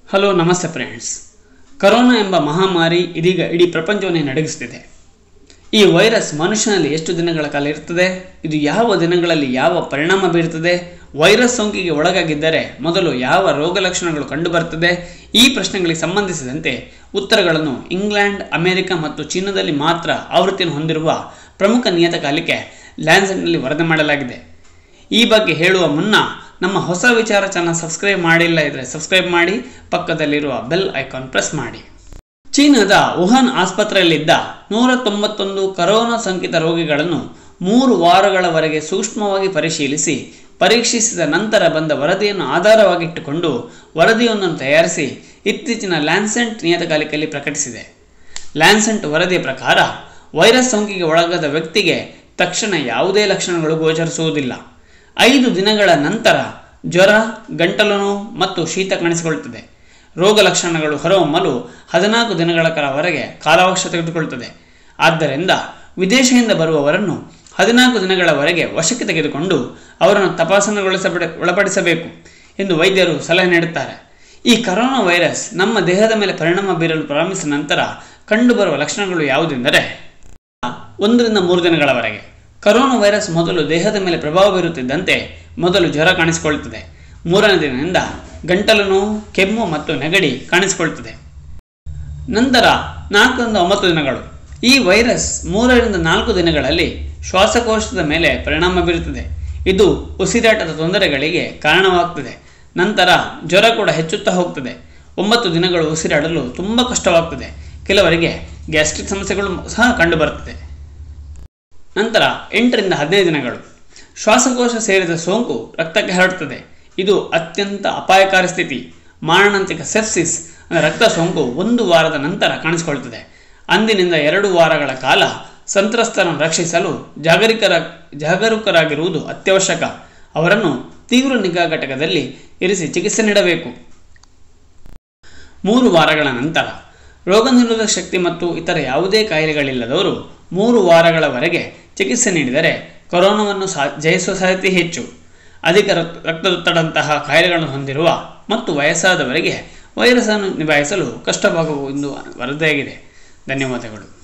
hello ನಮಸ್ತೆ friends corona ಎಂಬ ಮಹಾಮಾರಿ ಇದೀಗ ಇಡೀ ಪ್ರಪಂಚವನ್ನೇ ನಡಗಿಸುತ್ತಿದೆ ಈ ವೈರಸ್ ಮನುಷ್ಯನಲ್ಲಿ ಎಷ್ಟು ದಿನಗಳ ಕಾಲ ಇರ್ತದೆ ಇದು ಯಾವ ದಿನಗಳಲ್ಲಿ ಯಾವ ಪರಿಣಾಮ ಬೀರುತ್ತದೆ ವೈರಸ್ ಸೋಂಕಿಗೆ ಒಳಗಾಗಿದ್ದರೆ ಮೊದಲು ಯಾವ ರೋಗ ಲಕ್ಷಣಗಳು ಕಂಡುಬರುತ್ತದೆ ಈ ಪ್ರಶ್ನೆಗಳಿಗೆ ಸಂಬಂಧಿಸಿದಂತೆ ಉತ್ತರಗಳನ್ನು ಇಂಗ್ಲೆಂಡ್ ಅಮೆರಿಕ ಮತ್ತು ಚೀನಾದಲ್ಲಿ ಮಾತ್ರ ಆವೃತ್ತಿಯನ್ನು ಹೊಂದಿರುವ ಪ್ರಮುಖ ನಿಯತಕಾಲಿಕೆ ಲ್ಯಾನ್ಸೆಟ್ನಲ್ಲಿ ವರದಿ ಮಾಡಲಾಗಿದೆ ಈ ಬಗ್ಗೆ ಹೇಳುವ ಮುನ್ನ ನಮ್ಮ ಹೊಸ ವಿಚಾರ ಚಾನಲ್ ಸಬ್ಸ್ಕ್ರೈಬ್ ಮಾಡಿಲ್ಲ ಇದ್ರೆ ಸಬ್ಸ್ಕ್ರೈಬ್ ಮಾಡಿ ಪಕ್ಕದಲ್ಲಿರುವ ಬೆಲ್ ಐಕಾನ್ ಪ್ರೆಸ್ ಮಾಡಿ ಚೀನಾದ ವುಹಾನ್ ಆಸ್ಪತ್ರೆಯಲ್ಲಿದ್ದ ನೂರ ತೊಂಬತ್ತೊಂದು ಕರೋನಾ ಸೋಂಕಿತ ರೋಗಿಗಳನ್ನು ಮೂರು ವಾರಗಳವರೆಗೆ ಸೂಕ್ಷ್ಮವಾಗಿ ಪರಿಶೀಲಿಸಿ ಪರೀಕ್ಷಿಸಿದ ನಂತರ ಬಂದ ವರದಿಯನ್ನು ಆಧಾರವಾಗಿಟ್ಟುಕೊಂಡು ವರದಿಯೊಂದನ್ನು ತಯಾರಿಸಿ ಇತ್ತೀಚಿನ ಲ್ಯಾನ್ಸೆಂಟ್ ನಿಯತಕಾಲಿಕೆಯಲ್ಲಿ ಪ್ರಕಟಿಸಿದೆ ಲ್ಯಾನ್ಸೆಂಟ್ ವರದಿಯ ಪ್ರಕಾರ ವೈರಸ್ ಸೋಂಕಿಗೆ ಒಳಗಾದ ವ್ಯಕ್ತಿಗೆ ತಕ್ಷಣ ಯಾವುದೇ ಲಕ್ಷಣಗಳು ಗೋಚರಿಸುವುದಿಲ್ಲ ಐದು ದಿನಗಳ ನಂತರ ಜ್ವರ ಗಂಟಲು ನೋವು ಮತ್ತು ಶೀತ ಕಾಣಿಸಿಕೊಳ್ಳುತ್ತದೆ ರೋಗ ಲಕ್ಷಣಗಳು ಹೊರಹೊಮ್ಮಲು ಹದಿನಾಲ್ಕು ದಿನಗಳ ಕಾಲವರೆಗೆ ಕಾಲಾವಕಾಶ ತೆಗೆದುಕೊಳ್ಳುತ್ತದೆ ಆದ್ದರಿಂದ ವಿದೇಶದಿಂದ ಬರುವವರನ್ನು ಹದಿನಾಲ್ಕು ದಿನಗಳವರೆಗೆ ವಶಕ್ಕೆ ತೆಗೆದುಕೊಂಡು ಅವರನ್ನು ತಪಾಸಣೆಗೊಳಿಸಬಡ ಒಳಪಡಿಸಬೇಕು ಎಂದು ವೈದ್ಯರು ಸಲಹೆ ನೀಡುತ್ತಾರೆ ಈ ಕರೋನಾ ವೈರಸ್ ನಮ್ಮ ದೇಹದ ಮೇಲೆ ಪರಿಣಾಮ ಬೀರಲು ಪ್ರಾರಂಭಿಸಿದ ನಂತರ ಕಂಡುಬರುವ ಲಕ್ಷಣಗಳು ಯಾವುದೆಂದರೆ ಒಂದರಿಂದ ಮೂರು ದಿನಗಳವರೆಗೆ ಕರೋನಾ ವೈರಸ್ ಮೊದಲು ದೇಹದ ಮೇಲೆ ಪ್ರಭಾವ ಬೀರುತ್ತಿದ್ದಂತೆ ಮೊದಲು ಜ್ವರ ಕಾಣಿಸಿಕೊಳ್ಳುತ್ತದೆ ಮೂರನೇ ದಿನದಿಂದ ಗಂಟಲು ನೋವು ಕೆಮ್ಮು ಮತ್ತು ನೆಗಡಿ ಕಾಣಿಸಿಕೊಳ್ಳುತ್ತದೆ ನಂತರ ನಾಲ್ಕರಿಂದ ಒಂಬತ್ತು ದಿನಗಳು ಈ ವೈರಸ್ ಮೂರರಿಂದ ನಾಲ್ಕು ದಿನಗಳಲ್ಲಿ ಶ್ವಾಸಕೋಶದ ಮೇಲೆ ಪರಿಣಾಮ ಬೀರುತ್ತದೆ ಇದು ಉಸಿರಾಟದ ತೊಂದರೆಗಳಿಗೆ ಕಾರಣವಾಗ್ತದೆ ನಂತರ ಜ್ವರ ಕೂಡ ಹೆಚ್ಚುತ್ತಾ ಹೋಗ್ತದೆ ಒಂಬತ್ತು ದಿನಗಳು ಉಸಿರಾಡಲು ತುಂಬ ಕಷ್ಟವಾಗ್ತದೆ ಕೆಲವರಿಗೆ ಗ್ಯಾಸ್ಟ್ರಿಕ್ ಸಮಸ್ಯೆಗಳು ಸಹ ಕಂಡುಬರುತ್ತದೆ ನಂತರ ಎಂಟರಿಂದ ಹದಿನೈದು ದಿನಗಳು ಶ್ವಾಸಕೋಶ ಸೇರಿದ ಸೋಂಕು ರಕ್ತಕ್ಕೆ ಹರಡುತ್ತದೆ ಇದು ಅತ್ಯಂತ ಅಪಾಯಕಾರಿ ಸ್ಥಿತಿ ಮಾರಣಾಂತಿಕ ಸೆಪ್ಸಿಸ್ ಅಂದರೆ ರಕ್ತ ಸೋಂಕು ಒಂದು ವಾರದ ನಂತರ ಕಾಣಿಸಿಕೊಳ್ಳುತ್ತದೆ ಅಂದಿನಿಂದ ಎರಡು ವಾರಗಳ ಕಾಲ ಸಂತ್ರಸ್ತರನ್ನು ರಕ್ಷಿಸಲು ಜಾಗರಿಕರ ಜಾಗರೂಕರಾಗಿರುವುದು ಅತ್ಯವಶ್ಯಕ ಅವರನ್ನು ತೀವ್ರ ನಿಗಾ ಘಟಕದಲ್ಲಿ ಇರಿಸಿ ಚಿಕಿತ್ಸೆ ನೀಡಬೇಕು ಮೂರು ವಾರಗಳ ನಂತರ ರೋಗನಿರೋಧಕ ಶಕ್ತಿ ಮತ್ತು ಇತರ ಯಾವುದೇ ಕಾಯಿಲೆಗಳಿಲ್ಲದವರು ಮೂರು ವಾರಗಳವರೆಗೆ ಚಿಕಿತ್ಸೆ ನೀಡಿದರೆ ಕೊರೋನಾವನ್ನು ಸಾ ಜಯಿಸುವ ಸಾಧ್ಯತೆ ಹೆಚ್ಚು ಅಧಿಕ ರಕ್ತ ರಕ್ತದೊತ್ತಡಂತಹ ಕಾಯಿಲೆಗಳನ್ನು ಹೊಂದಿರುವ ಮತ್ತು ವಯಸ್ಸಾದವರಿಗೆ ವೈರಸ್ಸನ್ನು ನಿಭಾಯಿಸಲು ಕಷ್ಟವಾಗುವುದು ಎಂದು ವರದಿಯಾಗಿದೆ ಧನ್ಯವಾದಗಳು